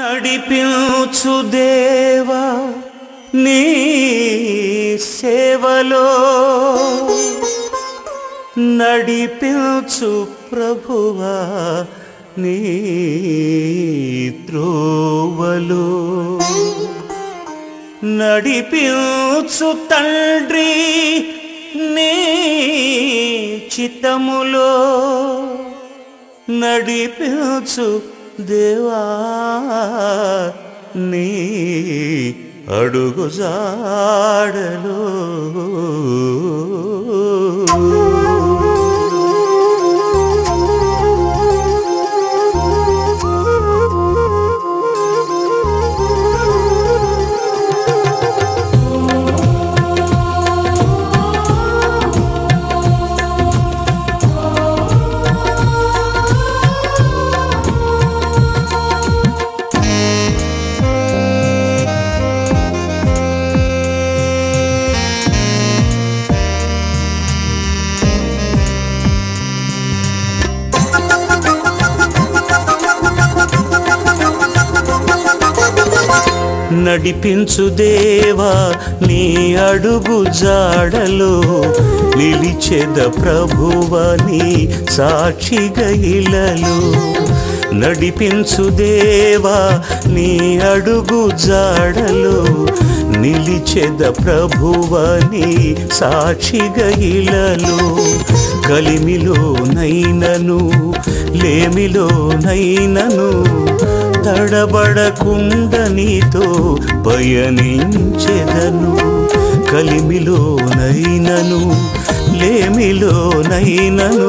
నడిపించు దేవా నీ సేవలో నడిపించు ప్రభువా నీ త్రోవలో నడిపించు తండ్రి నీ చిత్తములో నడిపించు దేవా నీ అడుగు జాడలో నడిపించు దేవా నీ అడుగు జాడలో నిలిచెద ప్రభువ నీ సాక్షిగా ఇలలో నడిపించు దేవా నీ అడుగు జాడలో నిలిచెద ప్రభువ నీ సాక్షిగా ఇలలో కలిమిలో నైనను లేమిలో నైనను తడబడకుండ నీతో పయనించెదను కలిమిలోనైనను లేమిలోనైనను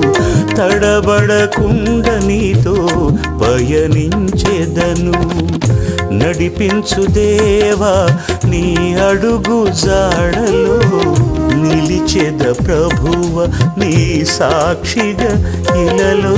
తడబడకుండ నీతో పయనించెదను నడిపించు దేవా నీ అడుగు జాడలో నిలిచెద ప్రభువ నీ సాక్షిగా ఇలలో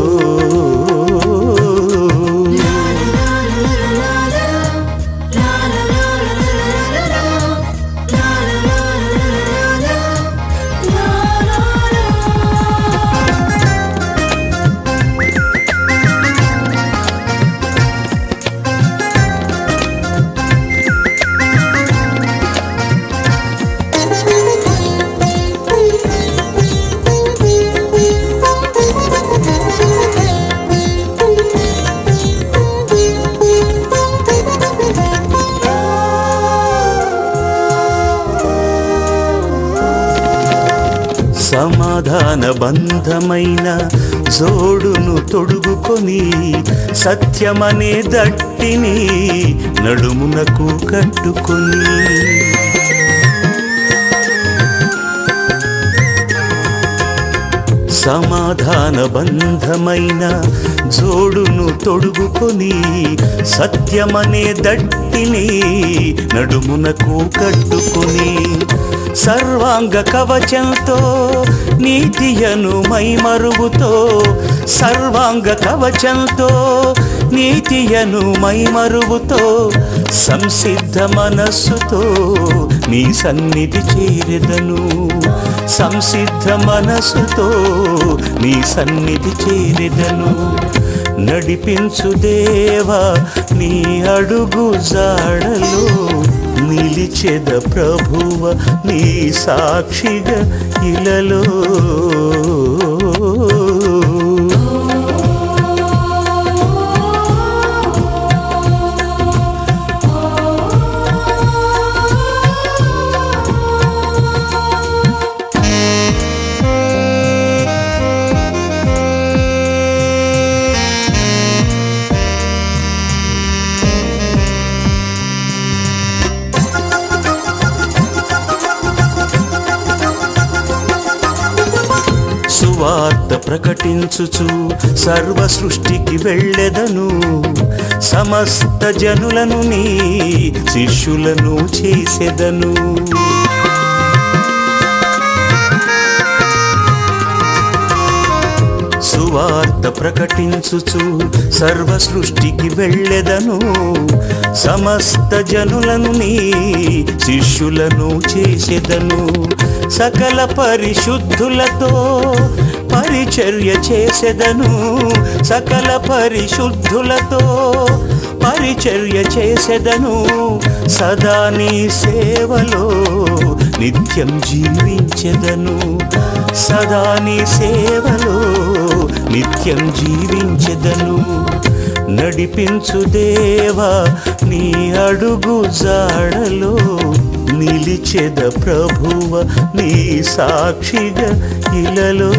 సమాధాన బంధమైన జోడును తొడుగుకొని సత్యమనే దట్టిని నడుమునకు కట్టుకొని సమాధాన బంధమైన జోడును తొడుగుకొని సత్యమనే దట్టిని నడుమునకు కట్టుకొని సర్వాంగ కవచంతో నీతియను మైమరుగుతో సర్వాంగ కవచంతో నీతియను మైమరుగుతో సంసిద్ధ మనస్సుతో నీ సన్నిధి చేరెదను సంసిద్ధ మనస్సుతో నీ సన్నిధి చేరెదను నడిపించు దేవా నీ అడుగు జాడలో నిలిచెద ప్రభువ నీ సాక్షిగా ఇలలో సువార్త ప్రకటించుచు సర్వ సృష్టికి వెళ్ళెదను సమస్త జనులను నీ శిష్యులను చేసెదను సువార్త ప్రకటించుచు సర్వ సృష్టికి వెళ్ళెదను సమస్త జనులను నీ శిష్యులను చేసెదను సకల పరిశుద్ధులతో పరిచర్య చేసెదను సకల పరిశుద్ధులతో పరిచర్య చేసెదను సదా నీ సేవలో నిత్యం జీవించెదను సదా నీ సేవలో నిత్యం జీవించెదను నడిపించు దేవా నీ అడుగు జాడలో నిలిచెద ప్రభువ నీ సాక్షిగా ఇలలో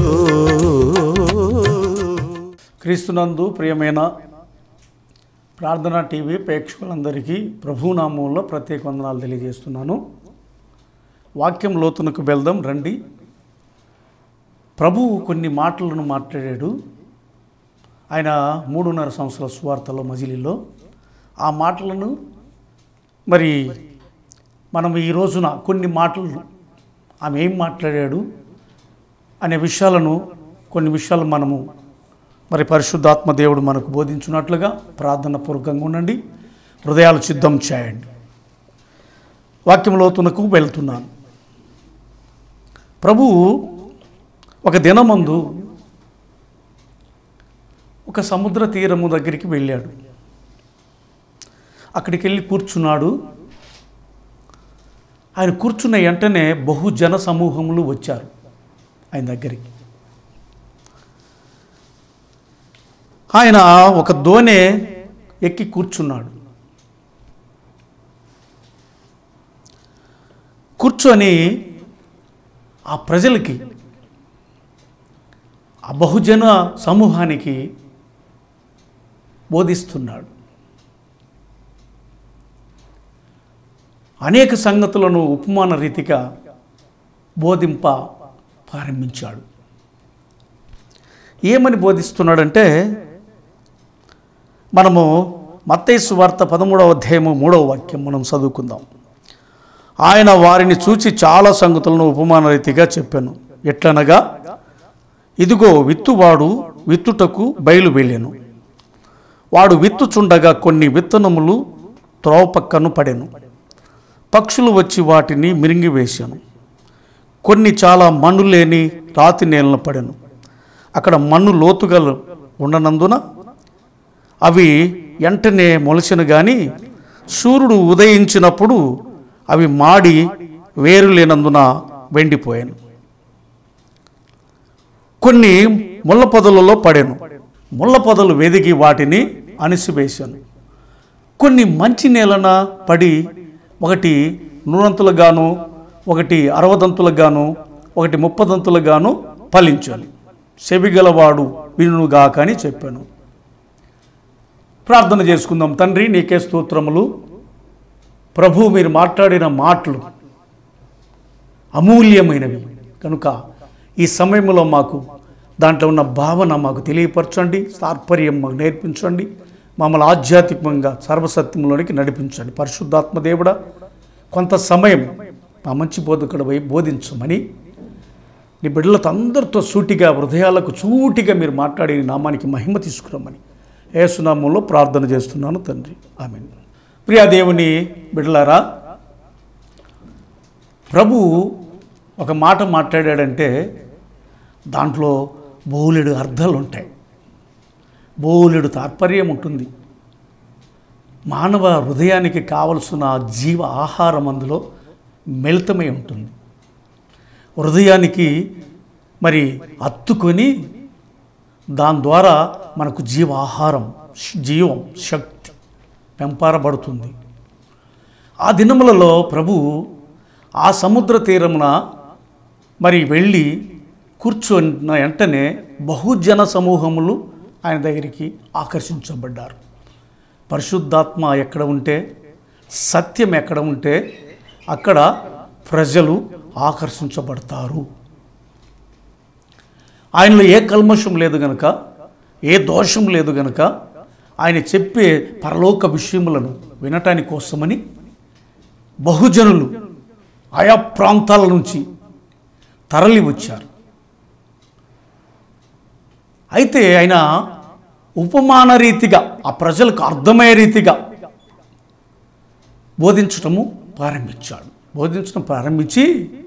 క్రీస్తునందు ప్రియమైన ప్రార్థనా టీవీ ప్రేక్షకులందరికీ ప్రభునామంలో ప్రత్యేక వందనాలు తెలియజేస్తున్నాను వాక్యం లోతునకు వెళ్దాం రండి ప్రభువు కొన్ని మాటలను మాట్లాడాడు ఆయన మూడున్నర సంవత్సరాల సువార్తలో మజిలీలో ఆ మాటలను మరి మనం ఈ రోజున కొన్ని మాటలు ఆమె ఏం మాట్లాడాడు అనే విషయాలను కొన్ని విషయాలు మనము మరి పరిశుద్ధాత్మ దేవుడు మనకు బోధించినట్లుగా ప్రార్థన పూర్వకంగా ఉండండి హృదయాలు సిద్ధం చేయండి వాక్యం లోతునకు వెళ్తున్నాను ప్రభువు ఒక దినమందు ఒక సముద్ర తీరము దగ్గరికి వెళ్ళాడు అక్కడికి వెళ్ళి కూర్చున్నాడు ఆయన కూర్చున్న వెంటనే బహుజన సమూహములు వచ్చారు ఆయన దగ్గరికి ఆయన ఒక దోణె ఎక్కి కూర్చున్నాడు కూర్చొని ఆ ప్రజలకి ఆ బహుజన సమూహానికి బోధిస్తున్నాడు అనేక సంగతులను ఉపమాన రీతిగా బోధింప ప్రారంభించాడు ఏమని బోధిస్తున్నాడంటే మనము మత్తైసు వార్త పదమూడవ అధ్యాయము మూడవ వాక్యం మనం చదువుకుందాం ఆయన వారిని చూచి చాలా సంగతులను ఉపమాన రీతిగా చెప్పాను ఎట్లనగా ఇదిగో విత్తువాడు విత్తుటకు బయలు వెళ్ళాను వాడు విత్తుచుండగా కొన్ని విత్తనములు త్రోవ పక్కను పడెను పక్షులు వచ్చి వాటిని మిరింగివేశాను కొన్ని చాలా మన్ను లేని రాతి నేలను పడెను అక్కడ మన్ను లోతుగా ఉండనందున అవి వెంటనే మొలచెను కానీ సూర్యుడు ఉదయించినప్పుడు అవి మాడి వేరు లేనందున వెండిపోయాను కొన్ని ముళ్ళ పొదలలో పడాను ముళ్ళ పొదలు వెదిగి వాటిని అణిసివేశాను కొన్ని మంచి నేలన పడి ఒకటి నూరంతులకు గాను ఒకటి అరవదంతులకు గాను ఒకటి ముప్పదంతులకు గాను ఫలించాలి చెవిగలవాడు వినుగా కానీ చెప్పాను ప్రార్థన చేసుకుందాం తండ్రి నీకే స్తోత్రములు ప్రభు మీరు మాట్లాడిన మాటలు అమూల్యమైనవి కనుక ఈ సమయంలో మాకు దాంట్లో ఉన్న భావన మాకు తెలియపరచండి తాత్పర్యం మాకు నేర్పించండి మమ్మల్ని ఆధ్యాత్మికంగా సర్వసత్యంలోనికి నడిపించండి పరిశుద్ధాత్మ దేవుడా కొంత సమయం మా మంచి బోధకుడు బోధించమని నీ బిడ్డలతో అందరితో సూటిగా హృదయాలకు చూటిగా మీరు మాట్లాడి నీ నామానికి మహిమ తీసుకురమ్మని ఏసునామంలో ప్రార్థన చేస్తున్నాను తండ్రి ఆమె ప్రియా దేవుని బిడ్డలారా ప్రభు ఒక మాట మాట్లాడాడంటే దాంట్లో బోలెడు అర్థాలు ఉంటాయి బోలెడు తాత్పర్యం ఉంటుంది మానవ హృదయానికి కావలసిన జీవ ఆహారం అందులో మిళితమై ఉంటుంది హృదయానికి మరి అత్తుకొని దాని ద్వారా మనకు జీవ ఆహారం శ్- జీవం శక్తి పెంపారబడుతుంది ఆ దినములలో ప్రభు ఆ సముద్ర తీరమున మరి వెళ్ళి కూర్చున్న వెంటనే బహుజన సమూహములు ఆయన దగ్గరికి ఆకర్షించబడ్డారు పరిశుద్ధాత్మ ఎక్కడ ఉంటే సత్యం ఎక్కడ ఉంటే అక్కడ ప్రజలు ఆకర్షించబడతారు ఆయనలో ఏ కల్మషం లేదు గనక ఏ దోషం లేదు గనక ఆయన చెప్పే పరలోక విషయములను వినటాని కోసమని బహుజనులు ఆయా ప్రాంతాల నుంచి తరలి వచ్చారు అయితే ఆయన ఉపమాన రీతిగా ఆ ప్రజలకు అర్థమయ్యే రీతిగా బోధించటము ప్రారంభించాడు బోధించడం ప్రారంభించి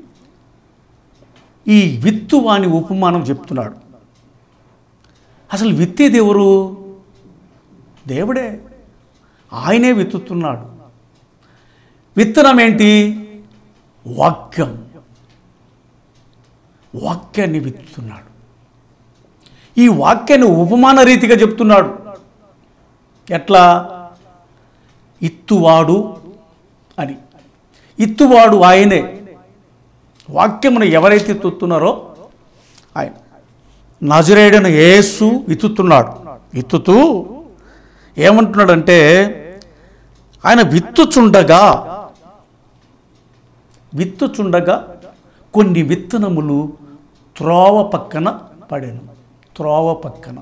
ఈ విత్తు వాని ఉపమానం చెప్తున్నాడు అసలు విత్తేది ఎవరు దేవుడే ఆయనే విత్తుతున్నాడు విత్తనం ఏంటి వాక్యం వాక్యాన్ని విత్తుతున్నాడు ఈ వాక్యాన్ని ఉపమాన రీతిగా చెప్తున్నాడు ఎట్లా ఇత్తువాడు అని ఇత్తువాడు ఆయనే వాక్యమును ఎవరైతే ఎత్తుతున్నారో ఆయన నజరేయుడైన యేసు విత్తుతున్నాడు విత్తుతూ ఏమంటున్నాడంటే ఆయన విత్తుచుండగా విత్తుచుండగా కొన్ని విత్తనములు త్రోవ పక్కన పడెను త్రోవ పక్కన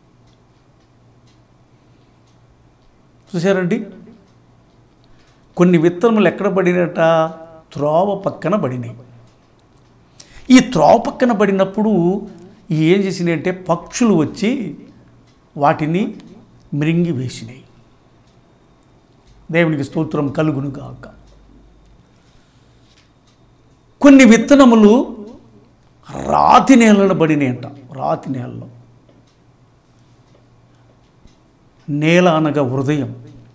చూసారండి కొన్ని విత్తనములు ఎక్కడ పడినట త్రోవ పక్కన పడినాయి ఈ త్రోవ పక్కన పడినప్పుడు ఏం చేసినాయి అంటే పక్షులు వచ్చి వాటిని మృంగి వేసినాయి దేవునికి స్తోత్రం కలుగును గాక కొన్ని విత్తనములు రాతి నేలలో పడినాయంట రాతి నేలలో నేల అనగా హృదయం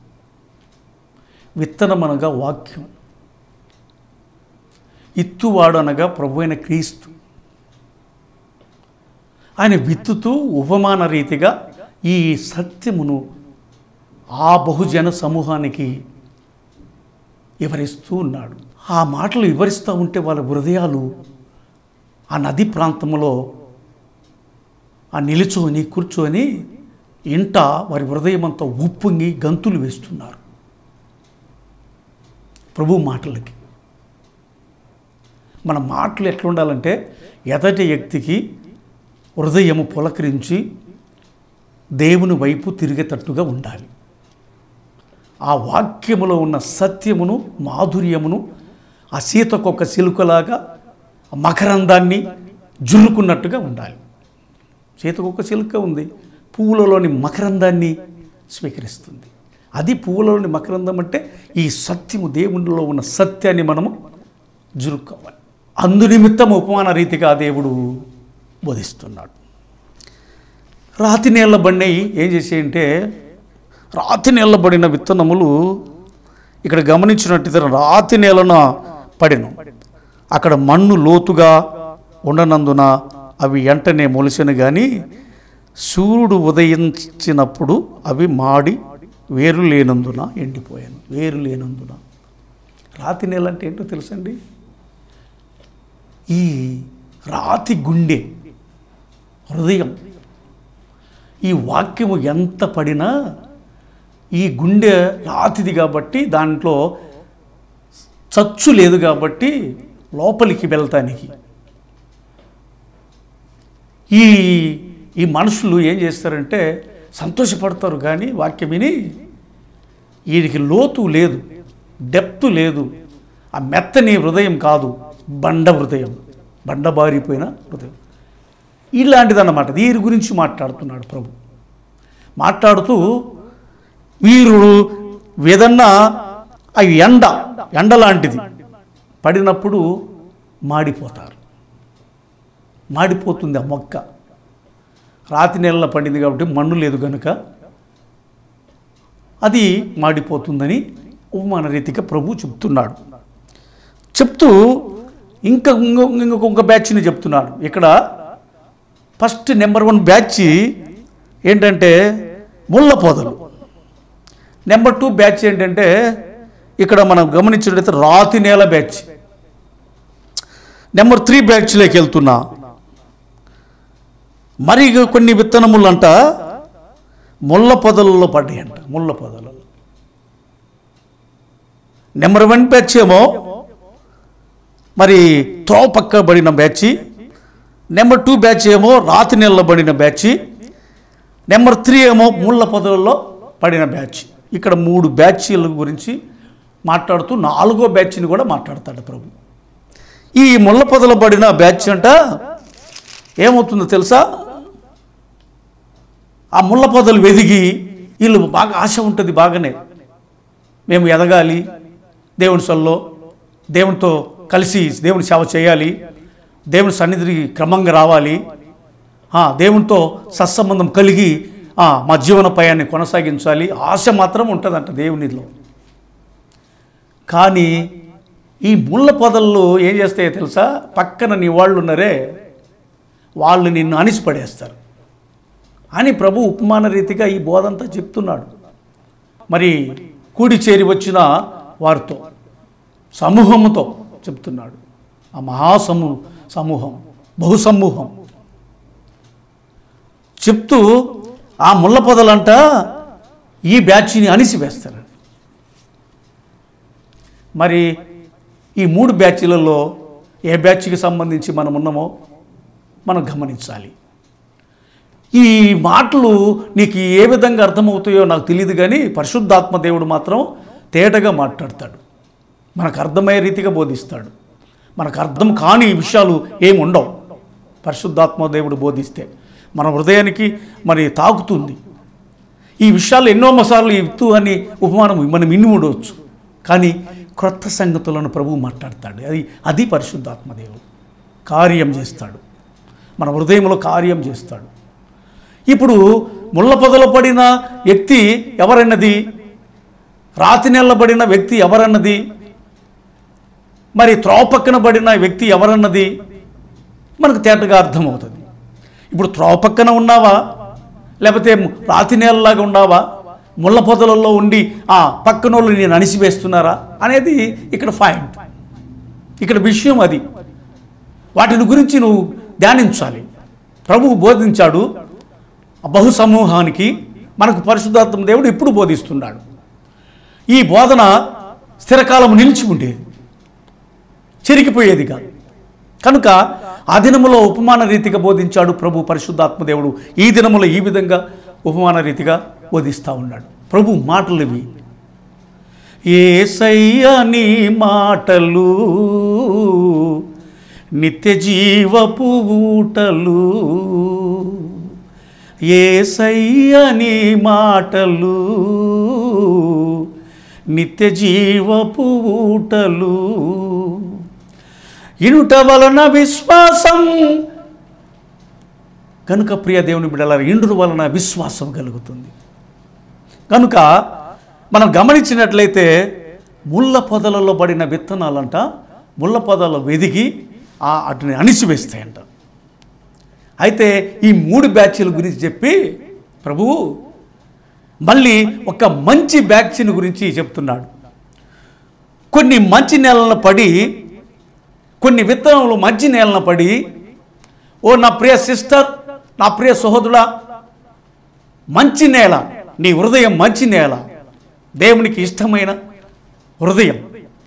విత్తనం అనగా వాక్యం ఇత్తువాడు అనగా ప్రభు అయిన క్రీస్తు ఆయన విత్తుతూ ఉపమాన రీతిగా ఈ సత్యమును ఆ బహుజన సమూహానికి వివరిస్తూ ఉన్నాడు ఆ మాటలు వివరిస్తూ ఉంటే వాళ్ళ హృదయాలు ఆ నది ప్రాంతంలో ఆ నిలుచొని కూర్చొని ఇంట వారి హృదయం అంతా ఉప్పొంగి గంతులు వేస్తున్నారు ప్రభు మాటలకి మన మాటలు ఎట్లా ఉండాలంటే ఎదటి వ్యక్తికి హృదయము పులకరించి దేవుని వైపు తిరిగేటట్టుగా ఉండాలి ఆ వాక్యములో ఉన్న సత్యమును మాధుర్యమును ఆ సీతకొక సిలుకలాగా ఆ మకరందాన్ని జుర్రుకున్నట్టుగా ఉండాలి సీతకొక సిలుక ఉంది పువ్వులలోని మకరందాన్ని స్వీకరిస్తుంది అది పువ్వులలోని మకరందం అంటే ఈ సత్యము దేవునిలో ఉన్న సత్యాన్ని మనము జురుక్కోవాలి అందు నిమిత్తం ఉపమాన రీతిగా దేవుడు బోధిస్తున్నాడు రాతి నీళ్ళ బండి ఏం చేసేయంటే రాతి నీళ్ళ పడిన విత్తనములు ఇక్కడ గమనించినట్టయితే రాతి నేలన పడిను అక్కడ మన్ను లోతుగా ఉండనందున అవి వెంటనే మొలిసెను కానీ సూర్యుడు ఉదయించినప్పుడు అవి మాడి వేరు లేనందున ఎండిపోయాను వేరు లేనందున రాతి నేల అంటే ఏంటో తెలుసండి ఈ రాతి గుండె హృదయం ఈ వాక్యము ఎంత పడినా ఈ గుండె రాతిది కాబట్టి దాంట్లో చచ్చు లేదు కాబట్టి లోపలికి వెళ్తానికి ఈ ఈ మనుషులు ఏం చేస్తారంటే సంతోషపడతారు కానీ వాక్యం విని వీరికి లోతు లేదు డెప్త్ లేదు ఆ మెత్తని హృదయం కాదు బండ హృదయం బండబారిపోయిన హృదయం ఇలాంటిదన్నమాట దీని గురించి మాట్లాడుతున్నాడు ప్రభు మాట్లాడుతూ వీరు ఏదన్నా ఆ ఎండ ఎండ లాంటిది పడినప్పుడు మాడిపోతారు మాడిపోతుంది ఆ మొక్క రాతి నెలలో పండింది కాబట్టి మన్ను లేదు కనుక అది మాడిపోతుందని ఉపమాన రీతిగా ప్రభు చెప్తున్నాడు చెప్తూ ఇంకా ఇంకొక ఇంకొక బ్యాచ్ని చెప్తున్నాడు ఇక్కడ ఫస్ట్ నెంబర్ వన్ బ్యాచ్ ఏంటంటే ముళ్ళ పొదలు నెంబర్ టూ బ్యాచ్ ఏంటంటే ఇక్కడ మనం గమనించినట్లయితే రాతి నేల బ్యాచ్ నెంబర్ త్రీ బ్యాచ్లోకి వెళ్తున్నా మరి ఇక కొన్ని విత్తనములంట ముళ్ళ పొదలలో పడ్డాయంట ముళ్ళ పొదలలో నెంబర్ వన్ బ్యాచ్ ఏమో మరి త్రోవ పక్క పడిన బ్యాచ్ నెంబర్ టూ బ్యాచ్ ఏమో రాతి నెలలో పడిన బ్యాచ్ నెంబర్ త్రీ ఏమో ముళ్ళ పొదలలో పడిన బ్యాచ్ ఇక్కడ మూడు బ్యాచ్ల గురించి మాట్లాడుతూ నాలుగో బ్యాచ్ని కూడా మాట్లాడతాడు ప్రభు ఈ ముళ్ళ పొదల పడిన బ్యాచ్ అంట ఏమవుతుందో తెలుసా ఆ ముళ్ళ పొదలు వెదిగి వీళ్ళు బాగా ఆశ ఉంటుంది బాగానే మేము ఎదగాలి దేవుని సొల్లో దేవునితో కలిసి దేవుని సేవ చేయాలి దేవుని సన్నిధికి క్రమంగా రావాలి ఆ, దేవునితో సత్సంబంధం కలిగి ఆ, మా జీవనోపాయాన్ని కొనసాగించాలి ఆశ మాత్రం ఉంటుందంట దేవునిలో కానీ ఈ ముళ్ళ పొదల్లో ఏం చేస్తాయో తెలుసా పక్కన నీ వాళ్ళు ఉన్నారే వాళ్ళు నిన్ను అణిసిపడేస్తారు అని ప్రభు ఉపమాన రీతిగా ఈ బోధంతా చెప్తున్నాడు మరి కూడి చేరి వచ్చిన వారితో సమూహముతో చెప్తున్నాడు ఆ మహాసమూ సమూహం బహుసమూహం చెప్తూ ఆ ముళ్ళ పొదలంట ఈ బ్యాచ్ని అణిసివేస్తారు మరి ఈ మూడు బ్యాచ్లలో ఏ బ్యాచ్కి సంబంధించి మనం ఉన్నామో మనం గమనించాలి ఈ మాటలు నీకు ఏ విధంగా అర్థమవుతాయో నాకు తెలియదు కానీ పరిశుద్ధాత్మ దేవుడు మాత్రం తేటగా మాట్లాడతాడు మనకు అర్థమయ్యే రీతిగా బోధిస్తాడు మనకు అర్థం కాని విషయాలు ఏమి ఉండవు పరిశుద్ధాత్మ దేవుడు బోధిస్తే మన హృదయానికి మరి తాకుతుంది ఈ విషయాలు ఎన్నో మసార్లు ఇత్తు అని ఉపమానం మనం ఇన్ని ఉండవచ్చు కానీ క్రొత్త సంగతులను ప్రభువు మాట్లాడతాడు అది అది పరిశుద్ధాత్మ దేవుడు కార్యం చేస్తాడు మన హృదయంలో కార్యం చేస్తాడు ఇప్పుడు ముళ్ళ పొదలో పడిన వ్యక్తి ఎవరన్నది రాతి నెల్లబడిన వ్యక్తి ఎవరన్నది మరి త్రోవ పక్కన పడిన వ్యక్తి ఎవరన్నది మనకు తేటగా అర్థమవుతుంది ఇప్పుడు త్రోవ పక్కన ఉన్నావా లేకపోతే రాతి నేలలాగా ఉన్నావా ముళ్ళ పొదలలో ఉండి ఆ పక్కనోళ్ళు నేను అణిసివేస్తున్నారా అనేది ఇక్కడ పాయింట్ ఇక్కడ విషయం అది వాటిని గురించి నువ్వు ధ్యానించాలి ప్రభువు బోధించాడు ఆ బహు సమూహానికి మనకు పరిశుద్ధాత్మ దేవుడు ఇప్పుడు బోధిస్తున్నాడు ఈ బోధన స్థిరకాలం నిలిచి ఉండేది చెరిగిపోయేది కాదు కనుక ఆ దినములో ఉపమాన రీతిగా బోధించాడు ప్రభు పరిశుద్ధాత్మ దేవుడు ఈ దినములో ఈ విధంగా ఉపమాన రీతిగా బోధిస్తూ ఉన్నాడు ప్రభు మాటలు ఇవి ఏసయ్య నీ మాటలు నిత్య జీవపు ఊటలు ఏసయ్య నీ మాటలు నిత్య జీవపు ఊటలు ఇనుట వలన విశ్వాసం కనుక ప్రియ దేవుని బిడ్డల ఇండు వలన విశ్వాసం కలుగుతుంది కనుక మనం గమనించినట్లయితే ముళ్ళ పొదలలో పడిన విత్తనాలంట ముళ్ళ పొదలు వెదిగి ఆ అటుని అణిసివేస్తాయంట అయితే ఈ మూడు బ్యాచ్ల గురించి చెప్పి ప్రభువు మళ్ళీ ఒక మంచి బ్యాచ్ని గురించి చెప్తున్నాడు కొన్ని మంచి నేలన పడి కొన్ని విత్తనములు మంచి నేలన పడి ఓ నా ప్రియ సిస్టర్ నా ప్రియ సహోదరుడా మంచి నేల నీ హృదయం మంచి నేల దేవునికి ఇష్టమైన హృదయం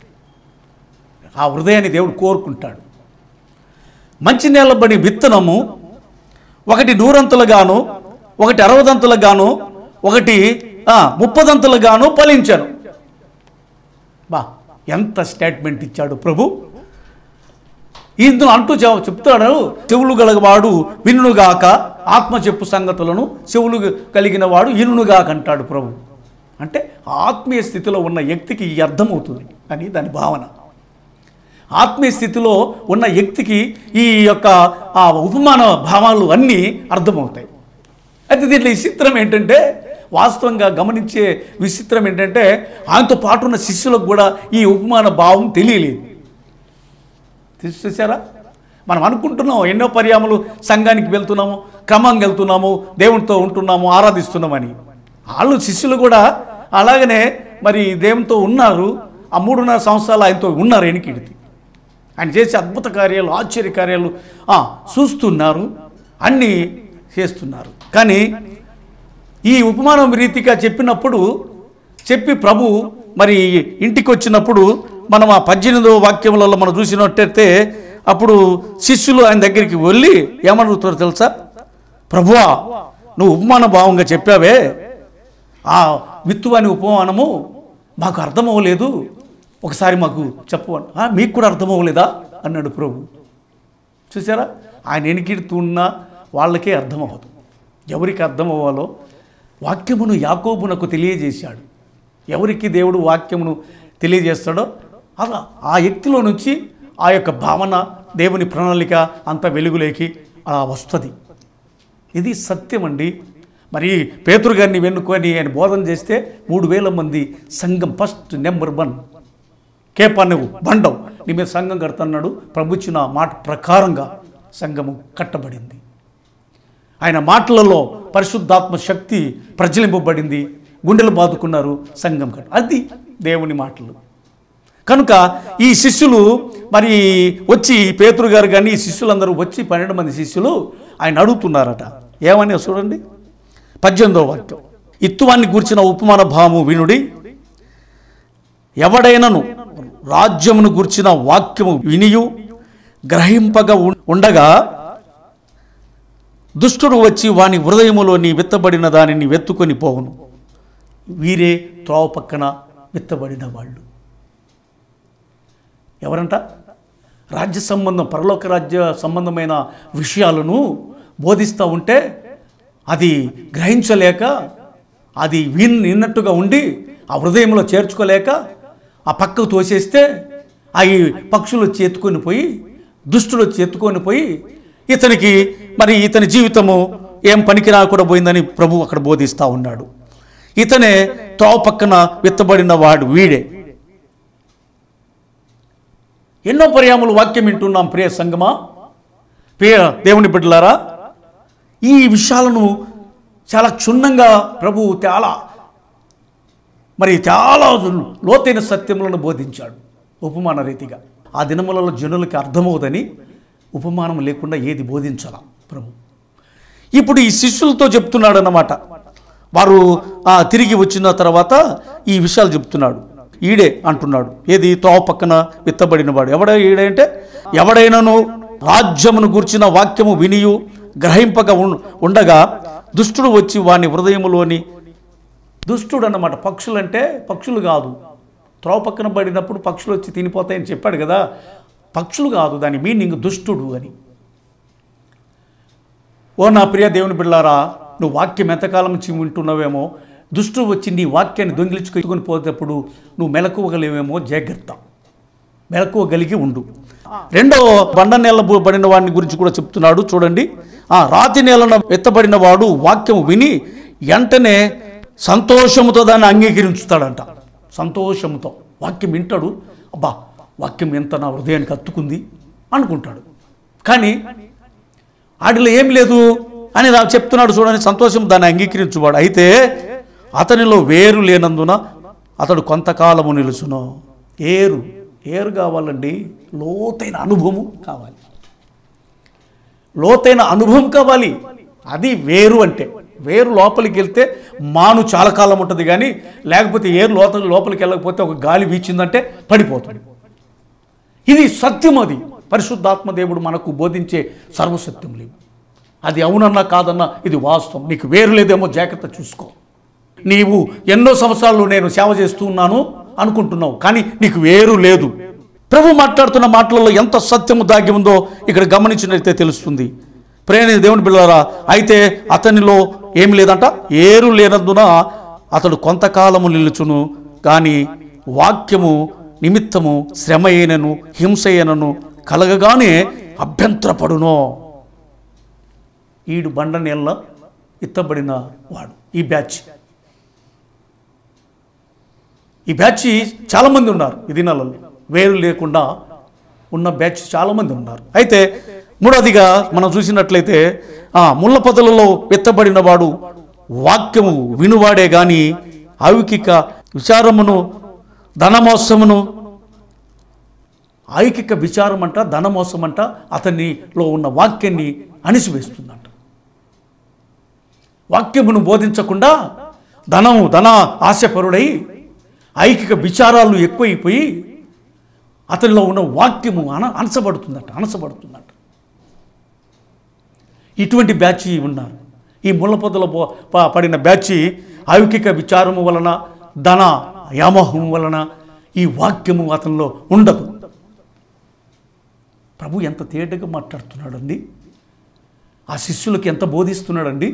ఆ హృదయాన్ని దేవుడు కోరుకుంటాడు మంచి నేలబడి విత్తనము ఒకటి నూరంతులుగాను ఒకటి అరవదంతులుగాను ఒకటి ఆ, ముప్పదంతులుగాను ఫలించాను బా ఎంత స్టేట్మెంట్ ఇచ్చాడు ప్రభు ఇందులో అంటూ చెప్- చెప్తాడు చెవులు గలవాడు వినుగాక ఆత్మ చెప్పు సంగతులను చెవులు కలిగిన వాడు ఇనుగాక అంటాడు ప్రభు అంటే ఆత్మీయ స్థితిలో ఉన్న వ్యక్తికి ఈ అర్థమవుతుంది అని దాని భావన ఆత్మీయ స్థితిలో ఉన్న వ్యక్తికి ఈ యొక్క ఆ ఉపమాన భావాలు అన్నీ అర్థమవుతాయి అయితే దీంట్లో విచిత్రం ఏంటంటే వాస్తవంగా గమనించే విచిత్రం ఏంటంటే ఆయనతో పాటు ఉన్న శిష్యులకు కూడా ఈ ఉపమాన భావం తెలియలేదు తీసి చూసారా మనం అనుకుంటున్నాం ఎన్నో పర్యాములు సంఘానికి వెళ్తున్నాము క్రమంగా వెళ్తున్నాము దేవునితో ఉంటున్నాము ఆరాధిస్తున్నామని వాళ్ళు శిష్యులు కూడా అలాగనే మరి దేవునితో ఉన్నారు ఆ మూడున్నర సంవత్సరాలు ఆయనతో ఉన్నారు ఎనికిడితి ఆయన చేసే అద్భుత కార్యాలు ఆశ్చర్య కార్యాలు ఆ, చూస్తున్నారు అన్నీ చేస్తున్నారు కానీ ఈ ఉపమానం రీతిగా చెప్పినప్పుడు చెప్పి ప్రభు మరి ఇంటికి వచ్చినప్పుడు మనం ఆ పద్దెనిమిదవ వాక్యములలో మనం చూసినట్టయితే అప్పుడు శిష్యులు ఆయన దగ్గరికి వెళ్ళి ఏమడుగుతారో తెలుసా ప్రభువా నువ్వు ఉపమాన భావంగా చెప్పావే ఆ విత్తు అని ఉపమానము మాకు అర్థమవ్వలేదు ఒకసారి మాకు చెప్పు అన్న. "ఆ, మీకు కూడా అర్థమవ్వలేదా అన్నాడు ప్రభు చూసారా ఆయన ఎనికిడుతున్నా వాళ్ళకే అర్థమవ్వదు ఎవరికి అర్థం అవ్వాలో వాక్యమును యాకోబునకు తెలియజేశాడు ఎవరికి దేవుడు వాక్యమును తెలియజేస్తాడో అలా ఆ వ్యక్తిలో నుంచి ఆ యొక్క భావన దేవుని ప్రణాళిక అంత వెలుగులోకి అలా వస్తుంది ఇది సత్యం అండి మరి పేతురు గారిని వెన్నుకొని ఆయన బోధన చేస్తే మూడు వేల మంది సంఘం ఫస్ట్ నెంబర్ వన్ కేపా నువ్వు బండవు నీ మీద సంఘం కడుతున్నాడు ప్రభుచ్చిన మాట ప్రకారంగా సంఘము కట్టబడింది ఆయన మాటలలో పరిశుద్ధాత్మ శక్తి ప్రజ్వలింపబడింది గుండెలు బాదుకున్నారు సంఘం కట్ట అది దేవుని మాటలు కనుక ఈ శిష్యులు మరి వచ్చి పేతురు గారు కానీ ఈ శిష్యులందరూ వచ్చి పన్నెండు మంది శిష్యులు ఆయన అడుగుతున్నారట ఏమని చూడండి పద్దెనిమిదో వాక్యం ఇత్తువాన్ని గూర్చిన ఉపమాన భావము వినుడి ఎవడైనను రాజ్యమును గూర్చిన వాక్యము వినియు గ్రహింపగా ఉం- ఉండగా దుష్టుడు వచ్చి వాని హృదయములోని విత్తబడిన దానిని వెత్తుకొని పోవును వీరే త్రోవ పక్కన విత్తబడిన వాళ్ళు ఎవరంట రాజ్య సంబంధం పరలోక రాజ్య సంబంధమైన విషయాలను బోధిస్తూ ఉంటే అది గ్రహించలేక అది విన్ విన్నట్టుగా ఉండి ఆ హృదయంలో చేర్చుకోలేక ఆ పక్కకు తోసేస్తే అవి పక్షులు వచ్చి ఎత్తుకొని పోయి దుష్టులు వచ్చి ఎత్తుకొని పోయి ఇతనికి మరి ఇతని జీవితము ఏం పనికి రాకుండా పోయిందని ప్రభు అక్కడ బోధిస్తూ ఉన్నాడు ఇతనే త్రోవ పక్కన విత్తబడిన వాడు వీడే ఎన్నో పర్యాములు వాక్యం వింటున్నాం ప్రియ సంగమా ప్రియ దేవుని బిడ్డలారా ఈ విషయాలను చాలా క్షుణ్ణంగా ప్రభు చాలా మరి చాలా లోతైన సత్యములను బోధించాడు ఉపమాన రీతిగా ఆ దినములలో జనులకి అర్థమవుదని ఉపమానం లేకుండా ఏది బోధించాల ప్రభు ఇప్పుడు ఈ శిష్యులతో చెప్తున్నాడు అన్నమాట వారు ఆ, తిరిగి వచ్చిన తర్వాత ఈ విషయాలు చెప్తున్నాడు ఈడే అంటున్నాడు ఏది తోవ పక్కన విత్తబడినవాడు ఎవడ ఈడే అంటే ఎవడైనాను రాజ్యమును గూర్చిన వాక్యము వినియు గ్రహింపక ఉం- ఉండగా దుష్టుడు వచ్చి వాని హృదయములోని దుష్టుడు అన్నమాట పక్షులంటే పక్షులు కాదు త్రోవ పక్కన పడినప్పుడు పక్షులు వచ్చి తినిపోతాయని చెప్పాడు కదా పక్షులు కాదు దాని మీనింగ్ దుష్టుడు అని ఓ నా ప్రియ దేవుని బిళ్ళారా నువ్వు వాక్యం ఎంతకాలం నుంచి వింటున్నావేమో దుష్టుడు వచ్చి నీ వాక్యాన్ని దొంగిలించుకొని పోతేప్పుడు నువ్వు మెలకువగలేవేమో జాగ్రత్త మెలకువగలిగి ఉండు రెండో బండ నేల పడిన వాడిని గురించి కూడా చెప్తున్నాడు చూడండి ఆ రాతి నేలన ఎత్తబడిన వాడు వాక్యం విని వెంటనే సంతోషముతో దాన్ని అంగీకరించుతాడంట సంతోషముతో వాక్యం వింటాడు అబ్బా వాక్యం ఎంత నా హృదయానికి హత్తుకుంది అనుకుంటాడు కానీ వాటిలో ఏం లేదు అని నాకు చెప్తున్నాడు చూడండి సంతోషం దాన్ని అంగీకరించువాడు అయితే అతనిలో వేరు లేనందున అతడు కొంతకాలము నిలుచును ఏరు ఏరు కావాలండి లోతైన అనుభవం కావాలి లోతైన అనుభవం కావాలి అది వేరు అంటే వేరు లోపలికి వెళ్తే మాను చాలా కాలం ఉంటుంది కానీ లేకపోతే ఏరు లోత లోపలికి వెళ్ళకపోతే ఒక గాలి వీచిందంటే పడిపోతుంది ఇది సత్యం అది పరిశుద్ధాత్మ దేవుడు మనకు బోధించే సర్వసత్యం లేవు అది అవునన్నా కాదన్నా ఇది వాస్తవం నీకు వేరు లేదేమో జాగ్రత్త చూసుకో నీవు ఎన్నో సంవత్సరాలు నేను సేవ చేస్తూ ఉన్నాను అనుకుంటున్నావు కానీ నీకు వేరు లేదు ప్రభు మాట్లాడుతున్న మాటలలో ఎంత సత్యము దాగి ఉందో ఇక్కడ గమనించినట్లయితే తెలుస్తుంది ప్రేమ దేవుని బిళ్ళారా అయితే అతనిలో ఏమి లేదంట ఏరు లేనందున అతడు కొంతకాలము నిలుచును కానీ వాక్యము నిమిత్తము శ్రమ అయినను హింస అయినను కలగగానే అభ్యంతరపడును ఈడు బండ నీళ్ళ ఎత్తబడిన వాడు ఈ బ్యాచ్ ఈ బ్యాచ్ చాలామంది ఉన్నారు ఈ దినాలలో వేరు లేకుండా ఉన్న బ్యాచ్ చాలామంది ఉన్నారు అయితే మూడవదిగా మనం చూసినట్లయితే ఆ ముళ్ళ పొదలలో ఎత్తబడిన వాడు వాక్యము వినువాడే గాని ఐకిక విచారమును ధనమోసమును ఐకిక విచారం అంట ధనమోసం అంట అతనిలో ఉన్న వాక్యాన్ని అణిసివేస్తుందంట వాక్యమును బోధించకుండా ధనము ధన ఆశపరుడై ఐకిక విచారాలు ఎక్కువైపోయి అతనిలో ఉన్న వాక్యము అన అనసబడుతుందట అనసబడుతుందట ఇటువంటి బ్యాచ్ ఉన్నారు ఈ ముళ్ళపొదల పో- ప- పడిన బ్యాచ్ ఐకిక విచారము వలన ధన వ్యామోహం వలన ఈ వాక్యము అతనిలో ఉండదు ప్రభు ఎంత తేటగా మాట్లాడుతున్నాడండి ఆ శిష్యులకి ఎంత బోధిస్తున్నాడండి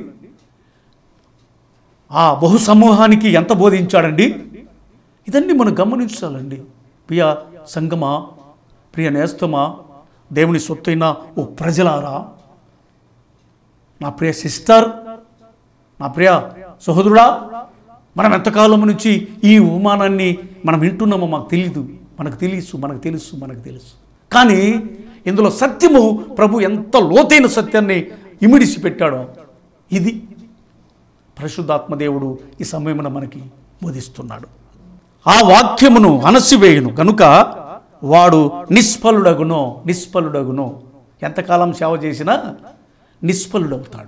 ఆ బహు సమూహానికి ఎంత బోధించాడండి ఇదన్నీ మనం గమనించాలండి ప్రియ సంగమా ప్రియ నేస్తమా దేవుని సొత్తైన ఓ ప్రజలారా నా ప్రియ సిస్టర్ నా ప్రియ సహోదరుడా మనం ఎంతకాలం నుంచి ఈ అవమానాన్ని మనం వింటున్నామో మాకు తెలియదు మనకు తెలుసు మనకు తెలుసు మనకు తెలుసు కానీ ఇందులో సత్యము ప్రభు ఎంత లోతైన సత్యాన్ని ఇమిడిసి పెట్టాడో ఇది పరిశుద్ధాత్మదేవుడు ఈ సమయమున మనకి బోధిస్తున్నాడు ఆ వాక్యమును అనసివేయును కనుక వాడు నిష్ఫలుడగునో నిష్ఫలుడగునో ఎంతకాలం సేవ చేసినా నిష్ఫలుడవుతాడు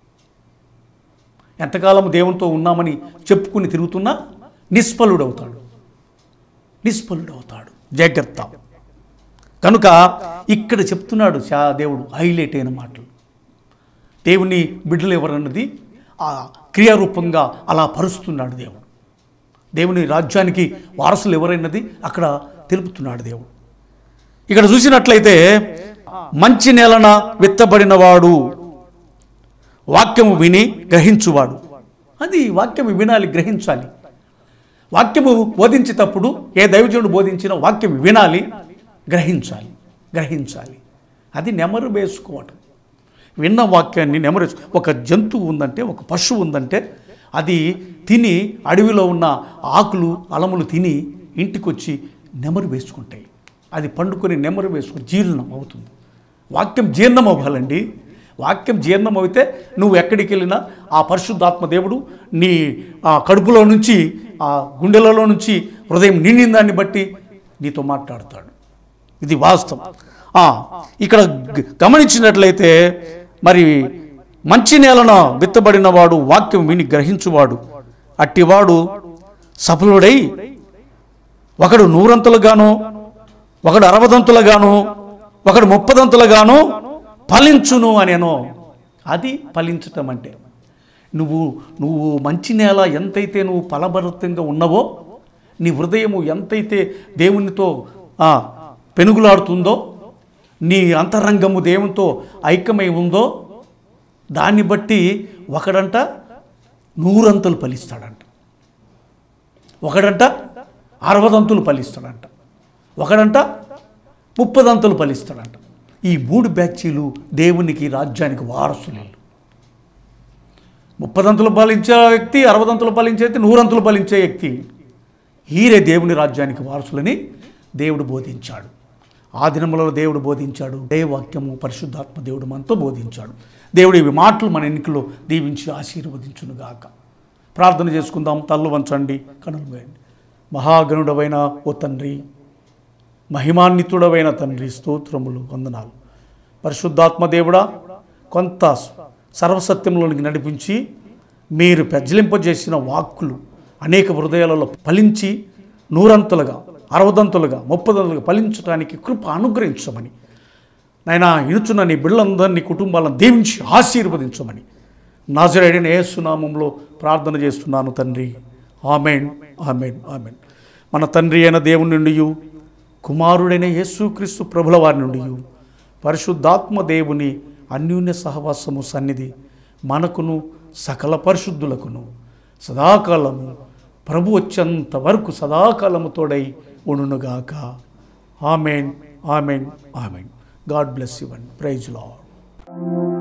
ఎంతకాలం దేవునితో ఉన్నామని చెప్పుకుని తిరుగుతున్నా నిష్ఫలుడవుతాడు నిష్ఫలుడవుతాడు జాగ్రత్త కనుక ఇక్కడ చెప్తున్నాడు శా దేవుడు హైలైట్ అయిన మాటలు దేవుని బిడ్డలు ఎవరన్నది ఆ క్రియారూపంగా అలా పరుస్తున్నాడు దేవుడు దేవుని రాజ్యానికి వారసులు ఎవరైనది అక్కడ తెలుపుతున్నాడు దేవుడు ఇక్కడ చూసినట్లయితే మంచి నేలన విత్తబడినవాడు వాక్యము విని గ్రహించువాడు అది వాక్యము వినాలి గ్రహించాలి వాక్యము బోధించేటప్పుడు ఏ దైవజనుడు బోధించిన వాక్యం వినాలి గ్రహించాలి గ్రహించాలి అది నెమరు వేసుకోవటం విన్న వాక్యాన్ని నెమరు ఒక జంతువు ఉందంటే ఒక పశువు ఉందంటే అది తిని అడవిలో ఉన్న ఆకులు అలములు తిని ఇంటికొచ్చి నెమరు వేసుకుంటాయి అది పండుకొని నెమరు వేసుకుని జీర్ణం అవుతుంది వాక్యం జీర్ణం అవ్వాలండి వాక్యం జీర్ణం అయితే నువ్వు ఎక్కడికి వెళ్ళినా ఆ పరిశుద్ధాత్మ దేవుడు నీ ఆ కడుపులో నుంచి ఆ గుండెలలో నుంచి హృదయం నిండిన దాన్ని బట్టి నీతో మాట్లాడతాడు ఇది వాస్తవం ఆ, ఇక్కడ గ- గమనించినట్లయితే మరి మంచి నేలన విత్తబడిన వాడు వాక్యం విని గ్రహించువాడు అట్టివాడు సఫలుడై ఒకడు నూరంతులుగాను ఒకడు అరవదంతులుగాను ఒకడు ముప్పదంతులుగాను ఫలించును అనేనో అది ఫలించటం అంటే నువ్వు నువ్వు మంచి నేల ఎంతైతే నువ్వు ఫలభరితంగా ఉన్నావో నీ హృదయము ఎంతైతే దేవునితో ఆ, పెనుగులాడుతుందో నీ అంతరంగము దేవునితో ఐక్యమై ఉందో దాన్ని బట్టి ఒకడంట నూరంతులు ఫలిస్తాడంట ఒకడంట అరవదంతులు ఫలిస్తాడంట ఒకడంట ముప్పదంతులు ఫలిస్తాడంట ఈ మూడు బ్యాచీలు దేవునికి రాజ్యానికి వారసులు వీళ్ళు. ముప్పదంతులు ఫలించే వ్యక్తి అరవదంతులు ఫలించే వ్యక్తి నూరంతులు ఫలించే వ్యక్తి ఈరే దేవుని రాజ్యానికి వారసులని దేవుడు బోధించాడు ఆ దినములలో దేవుడు బోధించాడు ఏ వాక్యము పరిశుద్ధాత్మ దేవుడు మనతో బోధించాడు దేవుడు ఇవి మాటలు మన ఎన్నికలో దీవించి ఆశీర్వదించునుగాక ప్రార్థన చేసుకుందాం తల్లు వంచండి కనులు వేయండి మహాగణుడవైన ఓ తండ్రి మహిమాన్వితుడవైన తండ్రి స్తోత్రములు వందనాలు పరిశుద్ధాత్మ దేవుడా కొంత సర్వసత్యంలోనికి నడిపించి మీరు పెజ్జలింపజేసిన వాక్కులు అనేక హృదయాలలో ఫలించి నూరంతులుగా అరవదంతులుగా ముప్పదంతులుగా ఫలించడానికి కృప అనుగ్రహించమని నాయనా ఇనుచున్న నీ బిడ్డలందరినీ కుటుంబాలను దీవించి ఆశీర్వదించమని నాజరేడిన ఏసునామంలో ప్రార్థన చేస్తున్నాను తండ్రి ఆమెన్ ఆమెన్ ఆమెన్ మన తండ్రి అయిన దేవుని నుండి కుమారుడైన యేసుక్రీస్తు ప్రభుల వారి నుండి పరిశుద్ధాత్మ దేవుని అన్యోన్య సహవాసము సన్నిధి మనకును సకల పరిశుద్ధులకును సదాకాలము ప్రభు వచ్చేంత వరకు సదాకాలము తోడై ఉండునుగాక amen amen amen God bless you and praise lord